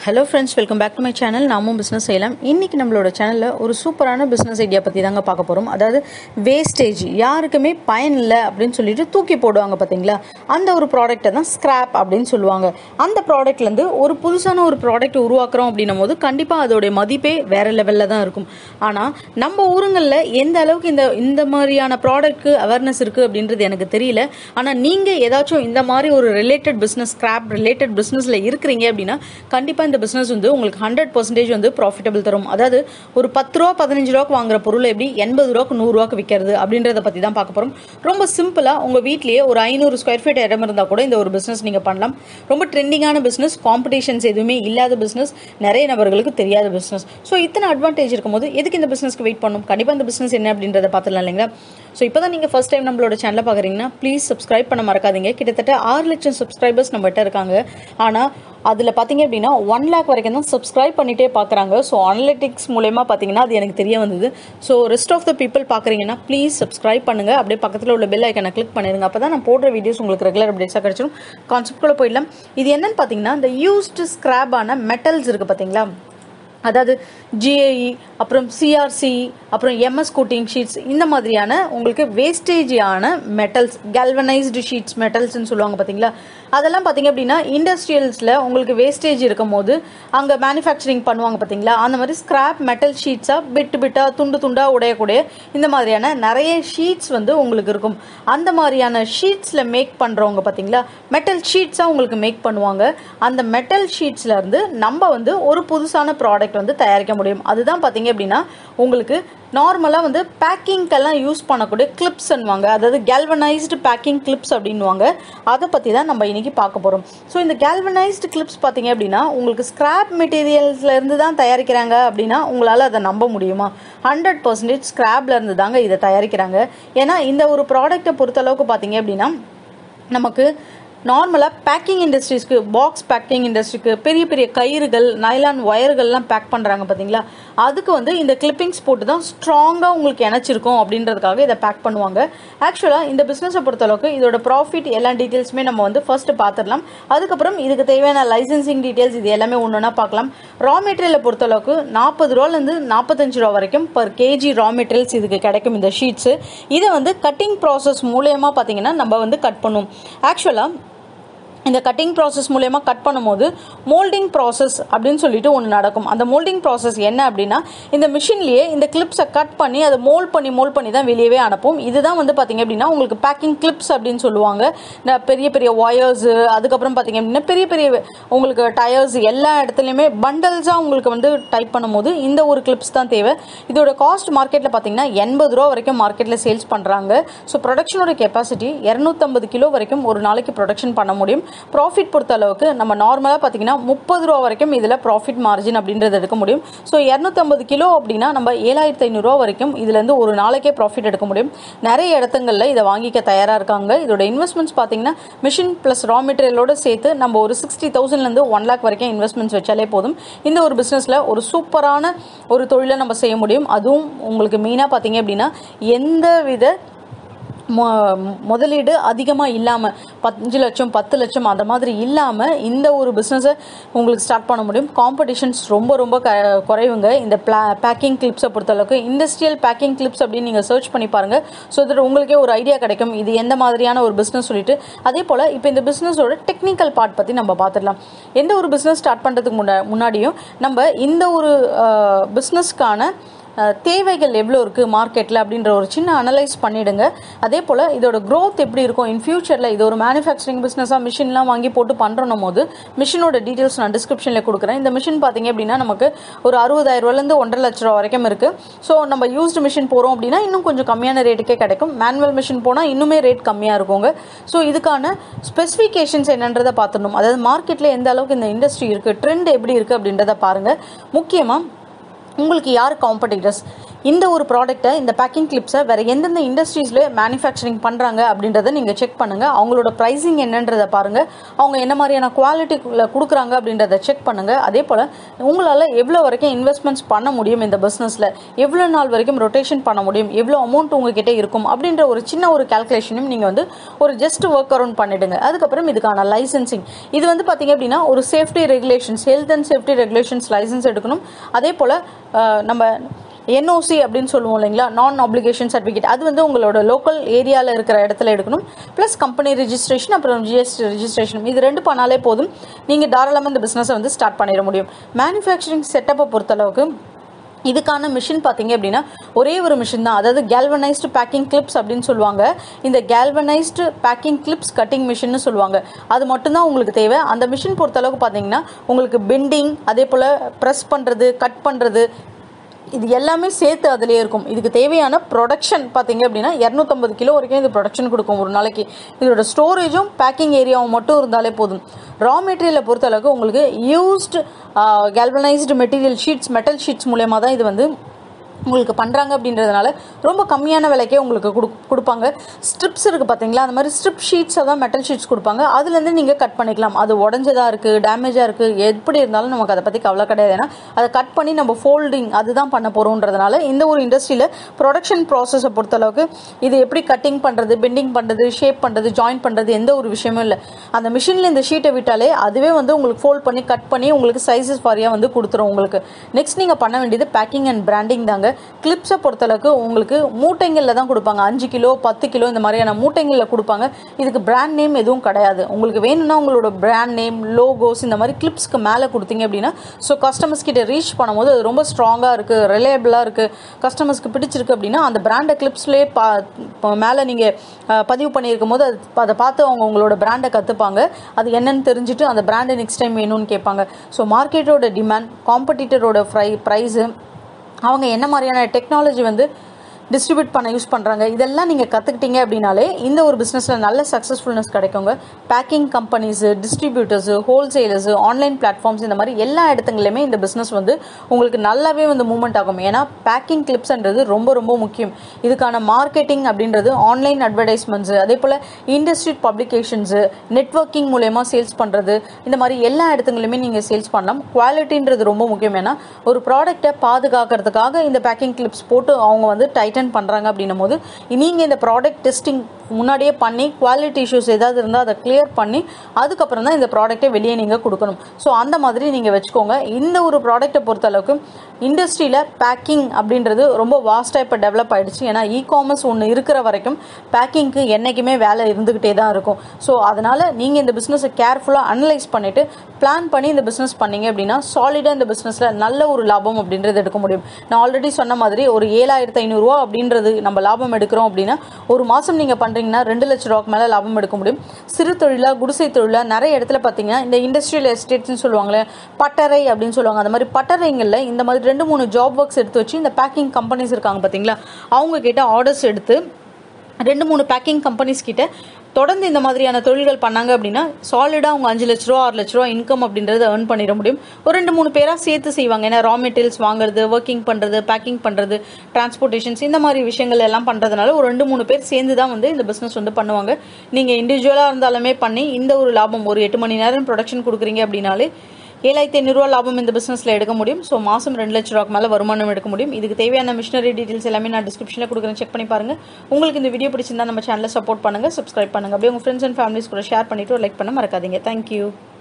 hello friends welcome back to my channel நாமும் business செய்யலாம் இன்றைக்கி நம்மளோட சேனலில் ஒரு சூப்பரான பிஸ்னஸ் ஐடியா பற்றி தாங்க பார்க்க போகிறோம் அதாவது வேஸ்டேஜ் யாருக்குமே பயன் இல்லை அப்படின்னு சொல்லிட்டு தூக்கி போடுவாங்க பார்த்தீங்களா அந்த ஒரு ப்ராடக்ட்டை தான் ஸ்கிராப் அப்படின்னு சொல்லுவாங்க அந்த ப்ராடக்ட்லேருந்து ஒரு புதுசான ஒரு ப்ராடக்ட் உருவாக்குறோம் அப்படின்னும் போது கண்டிப்பாக அதோடைய மதிப்பே வேறு லெவலில் தான் இருக்கும் ஆனால் நம்ம ஊருங்களில் எந்த அளவுக்கு இந்த இந்த மாதிரியான ப்ராடக்ட்க்கு அவேர்னஸ் இருக்குது அப்படின்றது எனக்கு தெரியல ஆனால் நீங்கள் ஏதாச்சும் இந்த மாதிரி ஒரு ரிலேட்டட் பிஸ்னஸ் ஸ்கிராப் ரிலேட்டட் பிஸ்னஸில் இருக்கிறீங்க அப்படின்னா கண்டிப்பாக இந்த பிஸ்னஸ் வந்து உங்களுக்கு ஹண்ட்ரட் பர்சன்டேஜ் வந்து ப்ராஃபிட்டபிள் தரும் அதாவது ஒரு பத்து ரூபா பதினஞ்சு ரூபாக்கு வாங்குற பொருள் எப்படி எண்பது ரூபாக்கு நூறுரூவாக்கு விற்கிறது அப்படின்றத பற்றி தான் பார்க்க போகிறோம் ரொம்ப சிம்பிளாக உங்கள் வீட்லேயே ஒரு ஐநூறு ஸ்கொயர் ஃபீட் இடம் இருந்தால் கூட இந்த ஒரு பிஸ்னஸ் நீங்கள் பண்ணலாம் ரொம்ப ட்ரெண்டிங்கான பிஸ்னஸ் காம்படிஷன்ஸ் எதுவுமே இல்லாத பிஸ்னஸ் நிறைய நபர்களுக்கு தெரியாத பிஸ்னஸ் ஸோ இத்தனை அட்வான்டேஜ் இருக்கும்போது எதுக்கு இந்த பிஸ்னஸ்க்கு வெயிட் பண்ணணும் கண்டிப்பாக இந்த பிஸ்னஸ் என்ன அப்படின்றத பார்த்துலாம் இல்லைங்களா ஸோ இப்போ தான் நீங்கள் ஃபஸ்ட் டைம் நம்மளோட சேனலை பார்க்குறீங்கன்னா ப்ளீஸ் சப்ஸ்கிரைப் பண்ண மறக்காதீங்க கிட்டத்தட்ட ஆறு லட்சம் சப்ஸ்கிரைபர்ஸ் நம்மகிட்ட இருக்காங்க ஆனால் அதில் பார்த்தீங்க அப்படின்னா ஒன் லேக் வரைக்கும் தான் சப்ஸ்கிரைப் பண்ணிகிட்டே பார்க்குறாங்க ஸோ அனலிட்டிக்ஸ் மூலயமா பார்த்தீங்கன்னா அது எனக்கு தெரிய வந்தது so rest of the people பார்க்குறீங்கன்னா ப்ளீஸ் சப்ஸ்கிரைப் பண்ணுங்கள் அப்படியே பக்கத்தில் உள்ள பெல் ஐக்கனை கிளிக் பண்ணிடுங்க அப்போ தான் நான் போடுற வீடியோஸ் உங்களுக்கு ரெகுலர் அப்டேட்ஸாக கிடச்சிடும் கான்செப்ட்குள்ளே போயிடலாம் இது என்னன்னு பார்த்தீங்கன்னா இந்த யூஸ்டு ஸ்கிராப்பான மெட்டல்ஸ் இருக்குது பார்த்தீங்களா அதாவது ஜிஏஇ அப்புறம் சிஆர்சி அப்புறம் எம்எஸ் கோட்டிங் ஷீட்ஸ் இந்த மாதிரியான உங்களுக்கு வேஸ்டேஜான மெட்டல்ஸ் கேல்வனைஸ்டு ஷீட்ஸ் மெட்டல்ஸ்னு சொல்லுவாங்க பார்த்தீங்களா அதெல்லாம் பார்த்தீங்க அப்படின்னா இண்டஸ்ட்ரியல்ஸில் உங்களுக்கு வேஸ்டேஜ் இருக்கும் போது அங்கே மேனுஃபேக்சரிங் பண்ணுவாங்க பார்த்தீங்களா அந்த மாதிரி ஸ்கிராப் மெட்டல் ஷீட்ஸாக பிட்டு பிட்டாக துண்டு துண்டாக உடையக்கூடிய இந்த மாதிரியான நிறைய ஷீட்ஸ் வந்து உங்களுக்கு இருக்கும் அந்த மாதிரியான ஷீட்ஸில் மேக் பண்ணுறவங்க பார்த்தீங்களா மெட்டல் ஷீட்ஸாக உங்களுக்கு மேக் பண்ணுவாங்க அந்த மெட்டல் ஷீட்ஸில் இருந்து நம்ம வந்து ஒரு புதுசான ப்ராடக்ட் வந்து தயாரிக்க முடியும் அதுதான் பார்த்தீங்க அப்படின்னா உங்களுக்கு நார்மலாக வந்து பேக்கிங்க்கெல்லாம் யூஸ் பண்ணக்கூடிய கிளிப்ஸ்ன்னுவாங்க அதாவது கேல்வனைஸ்டு பேக்கிங் கிளிப்ஸ் அப்படின்வாங்க அதை பற்றி தான் நம்ம இன்றைக்கி பார்க்க போகிறோம் ஸோ இந்த கேல்வனைஸ்டு கிளிப்ஸ் பார்த்தீங்க அப்படின்னா உங்களுக்கு ஸ்கிராப் மெட்டீரியல்ஸ்லேருந்து தான் தயாரிக்கிறாங்க அப்படின்னா உங்களால் அதை நம்ப முடியுமா ஹண்ட்ரட் பர்சன்டேஜ் ஸ்கிராப்லேருந்து தாங்க இதை தயாரிக்கிறாங்க ஏன்னா இந்த ஒரு ப்ராடக்ட்டை பொறுத்தளவுக்கு பார்த்தீங்க அப்படின்னா நமக்கு நார்மலாக பேக்கிங் இண்டஸ்ட்ரீஸ்க்கு பாக்ஸ் பேக்கிங் இண்டஸ்ட்ரிக்கு பெரிய பெரிய கயிறுகள் நைலான் ஒயர்கள்லாம் பேக் பண்ணுறாங்க பார்த்தீங்களா அதுக்கு வந்து இந்த கிளிப்பிங்ஸ் போட்டு தான் ஸ்ட்ராங்காக உங்களுக்கு இணைச்சிருக்கும் அப்படின்றதுக்காக இதை பேக் பண்ணுவாங்க ஆக்சுவலாக இந்த பிஸ்னஸை பொறுத்தளவுக்கு இதோட ப்ராஃபிட் எல்லா டீட்டெயில்ஸுமே நம்ம வந்து ஃபர்ஸ்ட் பார்த்துடலாம் அதுக்கப்புறம் இதுக்கு தேவையான லைசன்சிங் டீட்டெயில்ஸ் இது எல்லாமே ஒன்று ஒன்றா பார்க்கலாம் ரா மெட்டீரியலை பொறுத்தளவுக்கு நாற்பது ரூபாலேருந்து நாற்பத்தஞ்சு ரூபா வரைக்கும் பர் கேஜி ரா மெட்டீரியல்ஸ் இதுக்கு கிடைக்கும் இந்த ஷீட்ஸு இதை வந்து கட்டிங் ப்ராசஸ் மூலயமா பார்த்தீங்கன்னா நம்ம வந்து கட் பண்ணுவோம் ஆக்சுவலாக இந்த கட்டிங் ப்ராசஸ் மூலயமா கட் பண்ணும்போது மோல்டிங் ப்ராசஸ் அப்படின்னு சொல்லிட்டு ஒன்று நடக்கும் அந்த மோல்டிங் ப்ராசஸ் என்ன அப்படின்னா இந்த மிஷின்லேயே இந்த கிளிப்ஸை கட் பண்ணி அதை மோல்ட் பண்ணி மோல்ட் பண்ணி தான் வெளியவே அனுப்பும் இதுதான் வந்து பார்த்தீங்க அப்படின்னா உங்களுக்கு பேக்கிங் கிளிப்ஸ் அப்படின்னு சொல்லுவாங்க இந்த பெரிய பெரிய ஒயர்ஸு அதுக்கப்புறம் பார்த்தீங்க அப்படின்னா பெரிய பெரிய உங்களுக்கு டயர்ஸ் எல்லா இடத்துலையுமே பண்டல்ஸாக உங்களுக்கு வந்து டைப் பண்ணும்போது இந்த ஒரு கிளிப்ஸ் தான் தேவை இதோட காஸ்ட் மார்க்கெட்டில் பார்த்தீங்கன்னா எண்பது ரூபா வரைக்கும் மார்க்கெட்டில் சேல்ஸ் பண்ணுறாங்க ஸோ ப்ரொடக்ஷனோட கெப்பாசிட்டி இரநூத்தம்பது கிலோ வரைக்கும் ஒரு நாளைக்கு ப்ரொடக்ஷன் பண்ண முடியும் ப்ராஃபிட் பொறுத்த அளவுக்கு நம்ம நார்மலாக பார்த்தீங்கன்னா முப்பது ரூபா வரைக்கும் இதில் ப்ராஃபிட் மார்ஜின் அப்படின்றது எடுக்க முடியும் ஸோ இரநூத்தம்பது கிலோ அப்படின்னா நம்ம ஏழாயிரத்தி ஐநூறுரூவா வரைக்கும் இதுலேருந்து ஒரு நாளைக்கே ப்ராஃபிட் எடுக்க முடியும் நிறைய இடத்துங்களில் இதை வாங்கிக்க தயாராக இருக்காங்க இதோட இன்வெஸ்ட்மெண்ட்ஸ் பார்த்தீங்கன்னா மிஷின் ப்ளஸ் ரா மெட்டீரியலோட சேர்த்து நம்ம ஒரு சிக்ஸ்டி தௌசண்ட்லேருந்து ஒன் லேக் வரைக்கும் இன்வெஸ்ட்மெண்ட்ஸ் வச்சாலே போதும் இந்த ஒரு பிஸ்னஸில் ஒரு சூப்பரான ஒரு தொழிலை நம்ம செய்ய முடியும் அதுவும் உங்களுக்கு மெயினாக பார்த்தீங்க அப்படின்னா எந்த வித முதலீடு அதிகமாக இல்லாமல் பஞ்சு லட்சம் பத்து லட்சம் அந்த மாதிரி இல்லாமல் இந்த ஒரு பிஸ்னஸை உங்களுக்கு ஸ்டார்ட் பண்ண முடியும் காம்படிஷன்ஸ் ரொம்ப ரொம்ப க குறைவுங்க இந்த பிளா பேக்கிங் கிளிப்ஸை பொறுத்தளவுக்கு இண்டஸ்ட்ரியல் பேக்கிங் கிளிப்ஸ் அப்படின்னு நீங்கள் சர்ச் பண்ணி பாருங்கள் ஸோ இதில் உங்களுக்கே ஒரு ஐடியா கிடைக்கும் இது எந்த மாதிரியான ஒரு பிஸ்னஸ் சொல்லிட்டு அதே போல் இப்போ இந்த பிஸ்னஸோட டெக்னிக்கல் பார்ட் பற்றி நம்ம பார்த்துடலாம் எந்த ஒரு பிஸ்னஸ் ஸ்டார்ட் பண்ணுறதுக்கு முன்னா முன்னாடியும் நம்ம இந்த ஒரு பிஸ்னஸ்க்கான தேவைகள் எவ்வளோ இருக்குது மார்க்கெட்டில் அப்படின்ற ஒரு சின்ன அனலைஸ் பண்ணிவிடுங்க அதே போல் இதோட க்ரோத் எப்படி இருக்கும் இன் ஃபியூச்சரில் இது ஒரு மேனுஃபேக்சரிங் பிஸ்னஸாக மிஷின்லாம் வாங்கி போட்டு பண்ணுறோம் போது மிஷினோட டீட்டெயில்ஸ் நான் டிஸ்கிரிப்ஷனில் கொடுக்குறேன் இந்த மிஷின் பார்த்தீங்க அப்படின்னா நமக்கு ஒரு அறுபதாயிரரூவாலேருந்து ஒன்றரை லட்ச ரூபா வரைக்கும் இருக்குது ஸோ நம்ம யூஸ்டு மிஷின் போகிறோம் அப்படின்னா இன்னும் கொஞ்சம் கம்மியான ரேட்டுக்கே கிடைக்கும் மேனுவல் மிஷின் போனால் இன்னுமே ரேட் கம்மியாக இருக்குங்க ஸோ இதுக்கான ஸ்பெசிஃபிகேஷன்ஸ் என்னன்றதை பார்த்துடணும் அதாவது மார்க்கெட்டில் எந்த அளவுக்கு இந்த இண்டஸ்ட்ரி இருக்குது ட்ரெண்ட் எப்படி இருக்குது அப்படின்றத பாருங்கள் முக்கியமாக உங்களுக்கு யார் காம்படிட்டர்ஸ் இந்த ஒரு ப்ராடக்ட்டை இந்த பேக்கிங் கிளிப்ஸை வேறு எந்தெந்த இண்டஸ்ட்ரீஸில் மேனுஃபேக்சரிங் பண்ணுறாங்க அப்படின்றத நீங்கள் செக் பண்ணுங்கள் அவங்களோட ப்ரைஸிங் என்னன்றதை பாருங்கள் அவங்க என்ன மாதிரியான குவாலிட்டியில் கொடுக்குறாங்க அப்படின்றத செக் பண்ணுங்கள் அதே போல் உங்களால் எவ்வளோ வரைக்கும் இன்வெஸ்ட்மெண்ட்ஸ் பண்ண முடியும் இந்த பிஸ்னஸில் எவ்வளோ நாள் வரைக்கும் ரொட்டேஷன் பண்ண முடியும் எவ்வளோ அமௌண்ட் உங்ககிட்ட இருக்கும் அப்படின்ற ஒரு சின்ன ஒரு கால்குலேஷனும் நீங்கள் வந்து ஒரு ஜஸ்ட் ஒர்க் அரௌண்ட் பண்ணிடுங்க அதுக்கப்புறம் இதுக்கான லைசன்சிங் இது வந்து பார்த்தீங்க அப்படின்னா ஒரு safety regulations health and safety regulations licence எடுக்கணும் அதே போல் நம்ம என்ஓசி அப்படின்னு சொல்லுவோம் இல்லைங்களா நான் அப்ளிகேஷன் சர்டிஃபிகேட் அது வந்து உங்களோட லோக்கல் ஏரியாவில் இருக்கிற இடத்துல எடுக்கணும் ப்ளஸ் கம்பெனி ரெஜிஸ்ட்ரேஷன் அப்புறம் ஜிஎஸ்டி ரெஜிஸ்ட்ரேஷன் இது ரெண்டு பண்ணாலே போதும் நீங்கள் தாராளமாக இந்த பிஸ்னஸை வந்து ஸ்டார்ட் பண்ணிட முடியும் மேனுஃபேக்சரிங் செட்டப்பை பொறுத்தளவுக்கு இதுக்கான மிஷின் பார்த்தீங்க அப்படின்னா ஒரே ஒரு மிஷின் தான் அதாவது கேல்வனைஸ்டு பேக்கிங் கிளிப்ஸ் அப்படின்னு சொல்லுவாங்க இந்த கேல்வனைஸ்டு பேக்கிங் கிளிப்ஸ் கட்டிங் மிஷின்னு சொல்லுவாங்க அது மட்டும்தான் உங்களுக்கு தேவை அந்த மிஷின் பொறுத்தளவுக்கு பார்த்தீங்கன்னா உங்களுக்கு பெண்டிங் அதே போல் ப்ரெஸ் பண்ணுறது கட் பண்ணுறது இது எல்லாமே சேர்த்து அதிலே இருக்கும் இதுக்கு தேவையான ப்ரொடக்ஷன் பார்த்தீங்க அப்படின்னா இரநூத்தம்பது கிலோ வரைக்கும் இது ப்ரொடக்ஷன் கொடுக்கும் ஒரு நாளைக்கு இதோட ஸ்டோரேஜும் பேக்கிங் ஏரியாவும் மட்டும் இருந்தாலே போதும் ரா மெட்டீரியலை பொறுத்தளவுக்கு உங்களுக்கு used galvanised material sheets metal sheets மூலயமா தான் இது வந்து உங்களுக்கு பண்ணுறாங்க அப்படின்றதுனால ரொம்ப கம்மியான விலைக்கே உங்களுக்கு கொடு கொடுப்பாங்க ஸ்ட்ரிப்ஸ் இருக்குது பார்த்தீங்களா அந்த மாதிரி ஸ்ட்ரிப் ஷீட்ஸை தான் மெட்டல் ஷீட்ஸ் கொடுப்பாங்க அதுலேருந்து நீங்கள் கட் பண்ணிக்கலாம் அது உடஞ்சதாக இருக்குது டேமேஜாக இருக்குது எப்படி இருந்தாலும் நமக்கு அதை பற்றி கவலை கிடையாது ஏன்னா அதை கட் பண்ணி நம்ம ஃபோல்டிங் அதுதான் பண்ண போகிறோன்றதுனால இந்த ஒரு இண்டஸ்ட்ரியில் ப்ரொடக்ஷன் ப்ராசஸை பொறுத்தளவுக்கு இது எப்படி கட்டிங் பண்ணுறது பெண்டிங் பண்ணுறது ஷேப் பண்ணுறது ஜாயின் பண்ணுறது எந்த ஒரு விஷயமும் இல்லை அந்த மிஷினில் இந்த ஷீட்டை விட்டாலே அதுவே வந்து உங்களுக்கு ஃபோல்ட் பண்ணி கட் பண்ணி உங்களுக்கு சைஸஸ் வாரியாக வந்து கொடுத்துரும் உங்களுக்கு நெக்ஸ்ட் நீங்கள் பண்ண வேண்டியது பேக்கிங் அண்ட் பிராண்டிங் தாங்க கிளிப்ஸை பொறுத்தளவுக்கு உங்களுக்கு மூட்டைங்களில் தான் கொடுப்பாங்க அஞ்சு கிலோ பத்து கிலோ இந்த மாதிரியான மூட்டைங்களில் கொடுப்பாங்க இதுக்கு பிராண்ட் நேம் எதுவும் கிடையாது உங்களுக்கு வேணும்னா உங்களோட பிராண்ட் நேம் லோகோஸ் இந்த மாதிரி கிளிப்ஸ்க்கு மேலே கொடுத்தீங்க அப்படின்னா ஸோ கஸ்டமர்ஸ் கிட்ட ரீச் பண்ணும்போது அது ரொம்ப ஸ்ட்ராங்காக இருக்குது ரிலையபிளாக இருக்குது கஸ்டமர்ஸ்க்கு பிடிச்சிருக்கு அப்படின்னா அந்த பிராண்டை கிளிப்ஸ்லேயே பா மேலே நீங்கள் பதிவு பண்ணியிருக்கும் போது அது அதை பார்த்து அவங்க உங்களோட பிராண்டை கற்றுப்பாங்க அது என்னன்னு தெரிஞ்சுட்டு அந்த பிராண்டை நெக்ஸ்ட் டைம் வேணும்னு கேட்பாங்க ஸோ மார்க்கெட்டோட டிமாண்ட் காம்படிட்டரோட ப்ரை ப்ரைஸு அவங்க என்ன மாதிரியான டெக்னாலஜி வந்து டிஸ்ட்ரிபியூட் பண்ண யூஸ் பண்ணுறாங்க இதெல்லாம் நீங்கள் கற்றுக்கிட்டீங்க அப்படின்னாலே இந்த ஒரு பிஸ்னஸில் நல்ல சக்ஸஸ்ஃபுல்னஸ் கிடைக்குங்க packing companies distributors wholesalers online platforms இந்த மாதிரி எல்லா இடத்துலையுமே இந்த பிஸ்னஸ் வந்து உங்களுக்கு நல்லாவே வந்து மூவ்மெண்ட் ஆகும் ஏன்னா பேக்கிங் கிளிப்ஸ்ன்றது ரொம்ப ரொம்ப முக்கியம் இதுக்கான மார்க்கெட்டிங் அப்படின்றது ஆன்லைன் அட்வர்டைஸ்மெண்ட்ஸு அதே போல் இண்டஸ்ட்ரி பப்ளிகேஷன்ஸு நெட்ஒர்க்கிங் மூலயமா சேல்ஸ் பண்ணுறது இந்த மாதிரி எல்லா இடத்துலையுமே நீங்கள் சேல்ஸ் பண்ணலாம் குவாலிட்டின்றது ரொம்ப முக்கியம் ஏன்னா ஒரு ப்ராடக்ட்டை பாதுகாக்கிறதுக்காக இந்த பேக்கிங் கிளிப்ஸ் போட்டு அவங்க வந்து டைட்டன் பண்ணுறாங்க அப்படின்னும் போது நீங்கள் இந்த ப்ராடக்ட் டெஸ்டிங் முன்னாடியே பண்ணி குவாலிட்டி இஷ்யூஸ் ஏதாவது இருந்தால் அதை கிளியர் பண்ணி அதுக்கப்புறம் தான் இந்த ப்ராடக்ட்டை வெளியே நீங்கள் கொடுக்கணும் ஸோ அந்த மாதிரி நீங்கள் வச்சுக்கோங்க இந்த ஒரு ப்ராடக்ட்டை பொறுத்தளவுக்கு இண்டஸ்ட்ரியில் பேக்கிங் அப்படின்றது ரொம்ப வாஸ்ட்டாக இப்போ டெவலப் ஆகிடுச்சு ஏன்னா இ காமர்ஸ் ஒன்று இருக்கிற வரைக்கும் பேக்கிங்க்கு என்றைக்குமே வேலை இருந்துக்கிட்டே தான் இருக்கும் ஸோ அதனால் நீங்கள் இந்த பிஸ்னஸை கேர்ஃபுல்லாக அனலைஸ் பண்ணிவிட்டு பிளான் பண்ணி இந்த பிஸ்னஸ் பண்ணீங்க அப்படின்னா சாலிடாக இந்த பிஸ்னஸில் நல்ல ஒரு லாபம் அப்படின்றது எடுக்க முடியும் நான் ஆல்ரெடி சொன்ன மாதிரி ஒரு ஏழாயிரத்து ஐநூறுரூவா அப்படின்றது நம்ம லாபம் எடுக்கிறோம் அப்படின்னா ஒரு மாதம் நீங்கள் பண்ணுறீங்கன்னா ரெண்டு லட்ச ரூபாய்க்கு மேலே லாபம் எடுக்க முடியும் சிறு தொழிலாக குடிசை தொழிலாக நிறைய இடத்துல பார்த்தீங்கன்னா இந்த இண்டஸ்ட்ரியல் எஸ்டேட்ஸ்னு சொல்லுவாங்களே பட்டறை அப்படின்னு சொல்லுவாங்க அந்த மாதிரி பட்டறைங்களில் இந்த மாதிரி ரெண்டு மூணு ஜாப் ஒர்க்ஸ் எடுத்து வச்சு இந்த பேக்கிங் கம்பெனிஸ் இருக்காங்க பார்த்தீங்களா அவங்க கிட்ட ஆர்டர்ஸ் எடுத்து ரெண்டு மூணு பேக்கிங் கம்பெனிஸ் கிட்ட தொடர்ந்து இந்த மாதிரியான தொழில்கள் பண்ணாங்க அப்படின்னா சாலிடாக அவங்க அஞ்சு லட்ச ரூபா ஆறு லட்ச ரூபா இன்கம் அப்படின்றத ஏர்ன் பண்ணிட முடியும் ஒரு ரெண்டு மூணு பேராக சேர்த்து செய்வாங்க ஏன்னா ரா மெட்டீரியல்ஸ் வாங்குறது ஒர்க்கிங் பண்ணுறது பேக்கிங் பண்ணுறது டிரான்ஸ்போர்ட்டேஷன்ஸ் இந்த மாதிரி விஷயங்கள் எல்லாம் பண்ணுறதுனால ஒரு ரெண்டு மூணு பேர் சேர்ந்து தான் வந்து இந்த பிஸ்னஸ் வந்து பண்ணுவாங்க நீங்கள் இண்டிவிஜுவலாக இருந்தாலுமே பண்ணி இந்த ஒரு லாபம் ஒரு எட்டு மணி நேரம் ப்ரொடக்ஷன் கொடுக்குறீங்க அப்படின்னாலே ஏழாயிரத்தி ஐநூறுரூவா லாபம் இந்த பிஸ்னஸில் எடுக்க முடியும் ஸோ மாதம் ரெண்டு லட்ச ரூபாய்க்கு மேலே வருமானம் எடுக்க முடியும் இதுக்கு தேவையான மிஷினரி டீட்டெயில்ஸ் எல்லாமே நான் டிஸ்கிரிப்ஷனில் கொடுக்குறேன் செக் பண்ணி பாருங்கள் உங்களுக்கு இந்த வீடியோ பிடிச்சிருந்தா நம்ம சேனலை சப்போர்ட் பண்ணுங்கள் சப்ஸ்கிரைப் பண்ணுங்கள் அப்படியே உங்கள் ஃப்ரெண்ட்ஸ் அண்ட் ஃபேமிலிஸ் கூட ஷேர் பண்ணிவிட்டு லைக் பண்ண மறக்காதீங்க தேங்க்யூ